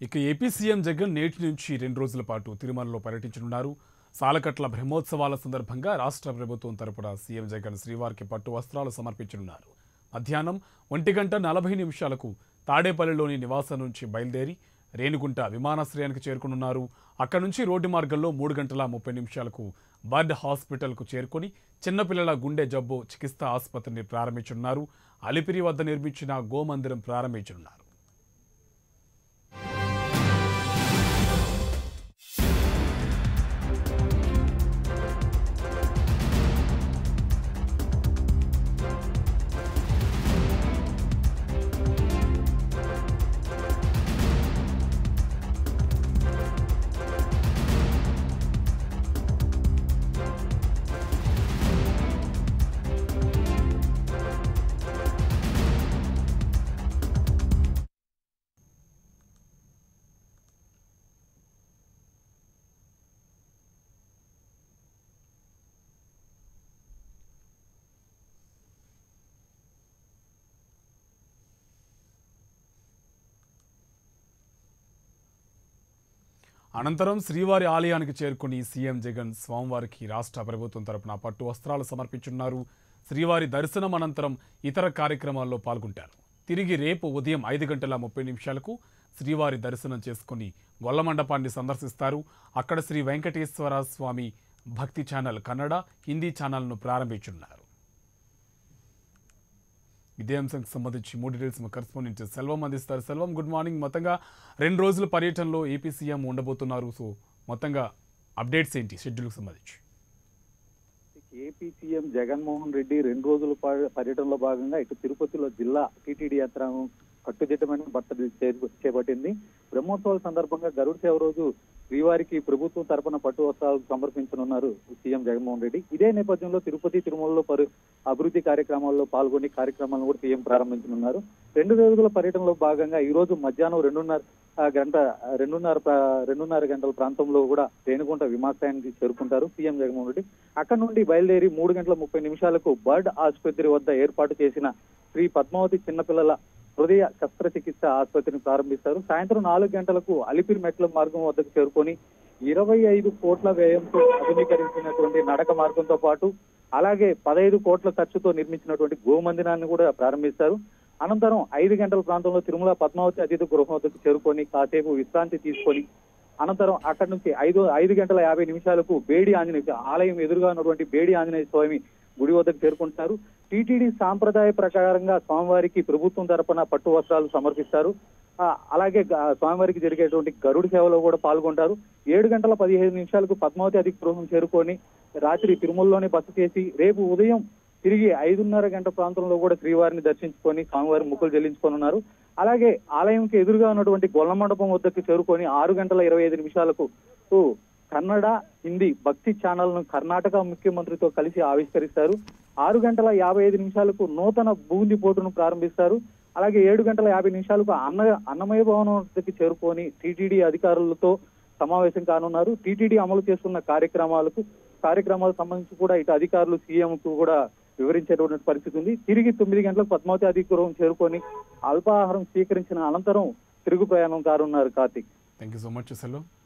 ఇక AP CM Jagan నేటి నుంచి రెండు రోజుల పాటు తిరుమలలో పర్యటించనున్నారు సాలకట్ల బ్రహ్మోత్సవాల సందర్భంగా రాష్ట్ర ప్రభుత్వం తరపున సీఎం జగన్ శ్రీవారికి పట్టు వస్త్రాలు సమర్పించనున్నారు మధ్యాహ్నం ఒంటి గంట నలభై నిమిషాలకు తాడేపల్లిలోని నివాసం నుంచి బయలుదేరి రేణిగుంట విమానాశ్రయానికి చేరుకునున్నారు అక్కడి నుంచి రోడ్డు మార్గంలో మూడు గంటల ముప్పై నిమిషాలకు బర్డ్ హాస్పిటల్కు చేరుకొని చిన్నపిల్లల గుండె జబ్బు చికిత్సా ఆసుపత్రిని ప్రారంభించనున్నారు అలిపిరి వద్ద నిర్మించిన గోమందిరం ప్రారంభించనున్నారు అనంతరం శ్రీవారి ఆలయానికి చేరుకుని సీఎం జగన్ స్వామివారికి రాష్ట్ర ప్రభుత్వం తరపున పట్టు వస్త్రాలు సమర్పించున్నారు శ్రీవారి దర్శనం అనంతరం ఇతర కార్యక్రమాల్లో పాల్గొంటారు తిరిగి రేపు ఉదయం ఐదు గంటల ముప్పై నిమిషాలకు శ్రీవారి దర్శనం చేసుకుని గొల్ల మండపాన్ని సందర్శిస్తారు అక్కడ శ్రీ వెంకటేశ్వర స్వామి భక్తి ఛానల్ కన్నడ హిందీ ఛానల్ను ప్రారంభించున్నారు ఇదే అంశానికి సంబంధించి మూడు డీటెయిల్స్ మా కరెస్పాండెంట్ సెల్వం అందిస్తారు సెల్వం గుడ్ మార్నింగ్ మొత్తంగా రెండు రోజుల పర్యటనలో ఏపీ సీఎం ఉండబోతున్నారు సో మొత్తంగా అప్డేట్స్ ఏంటి షెడ్యూల్కి సంబంధించి ఏపీ సీఎం జగన్మోహన్ రెడ్డి రెండు రోజుల ప- పర్యటనలో భాగంగా ఇటు తిరుపతిలో జిల్లా టీటీడీ యంత్రాంగం కట్టుదిట్టమైన బట్టలు చే- చేపట్టింది బ్రహ్మోత్సవాల సందర్భంగా గరుడ సేవ రోజు శ్రీవారికి ప్రభుత్వం తరపున పట్టు వస్త్రాలు సమర్పించనున్నారు సీఎం జగన్మోహన్ రెడ్డి ఇదే నేపథ్యంలో తిరుపతి తిరుమలలో పరు అభివృద్ధి కార్యక్రమాల్లో పాల్గొని కార్యక్రమాలను కూడా సీఎం ప్రారంభించనున్నారు రెండు రోజుల పర్యటనలో భాగంగా ఈ రోజు మధ్యాహ్నం రెండున్నర ఆ, గంట రెండున్నర ప్ర- రెండున్నర గంటల ప్రాంతంలో కూడా రేణుగుంట విమానాశ్రయానికి చేరుకుంటారు సీఎం జగన్మోహన్ రెడ్డి అక్కడ నుండి బయలుదేరి మూడు గంటల ముప్పై నిమిషాలకు బర్డ్ ఆసుపత్రి వద్ద ఏర్పాటు చేసిన శ్రీ పద్మావతి చిన్నపిల్లల హృదయ శస్త్రచికిత్స ఆసుపత్రిని ప్రారంభిస్తారు సాయంత్రం నాలుగు గంటలకు అలిపిరి మెట్ల మార్గం వద్దకు చేరుకొని ఇరవై ఐదు కోట్ల వ్యయంతో ఆధునీకరించినటువంటి నడక మార్గంతో పాటు అలాగే పదహైదు కోట్ల ఖర్చుతో నిర్మించినటువంటి గోమందిరాన్ని కూడా ప్రారంభిస్తారు అనంతరం ఐదు గంటల ప్రాంతంలో తిరుమల పద్మావతి అతిథి గృహం వద్దకు చేరుకొని కాసేపు విశ్రాంతి తీసుకొని అనంతరం అక్కడి నుంచి ఐదు ఐదు గంటల యాభై నిమిషాలకు బేడి ఆంజనేయ ఆలయం ఎదురుగా ఉన్నటువంటి బేడి ఆంజనేయ స్వామి గుడి వద్దకు చేరుకుంటారు టీటీడీ సాంప్రదాయ ప్రకారంగా స్వామివారికి ప్రభుత్వం తరపున పట్టు వస్త్రాలు సమర్పిస్తారు ఆ, అలాగే గ- స్వామివారికి జరిగేటువంటి గరుడు సేవలో కూడా పాల్గొంటారు ఏడు గంటల పదిహేను నిమిషాలకు పద్మావతి అధిక గృహం చేరుకొని రాత్రి తిరుమలలోనే బస చేసి రేపు ఉదయం తిరిగి ఐదున్నర గంట ప్రాంతంలో కూడా శ్రీవారిని దర్శించుకొని స్వామివారి ముక్కులు చెల్లించుకోనున్నారు అలాగే ఆలయంకి ఎదురుగా ఉన్నటువంటి గొల్ల మండపం వద్దకు చేరుకొని ఆరు గంటల ఇరవై ఐదు నిమిషాలకు ఊ, కన్నడ హిందీ భక్తి ఛానల్ ను కర్ణాటక ముఖ్యమంత్రితో కలిసి ఆవిష్కరిస్తారు ఆరు గంటల యాభై ఐదు నిమిషాలకు నూతన బూంది పోటును ప్రారంభిస్తారు అలాగే ఏడు గంటల యాభై నిమిషాలకు అన్న అన్నమయ భవనం వద్దకు చేరుకొని టీటీడీ అధికారులతో సమావేశం కానున్నారు టీటీడీ అమలు చేస్తున్న కార్యక్రమాలకు కార్యక్రమాలకు సంబంధించి కూడా ఇటు అధికారులు సీఎం కు కూడా వివరించేటువంటి పరిస్థితి ఉంది తిరిగి తొమ్మిది గంటలకు పద్మావతి అధికారం చేరుకొని అల్పాహారం స్వీకరించిన అనంతరం తిరుగు ప్రయాణం కానున్నారు Karthik thank you so much Selvam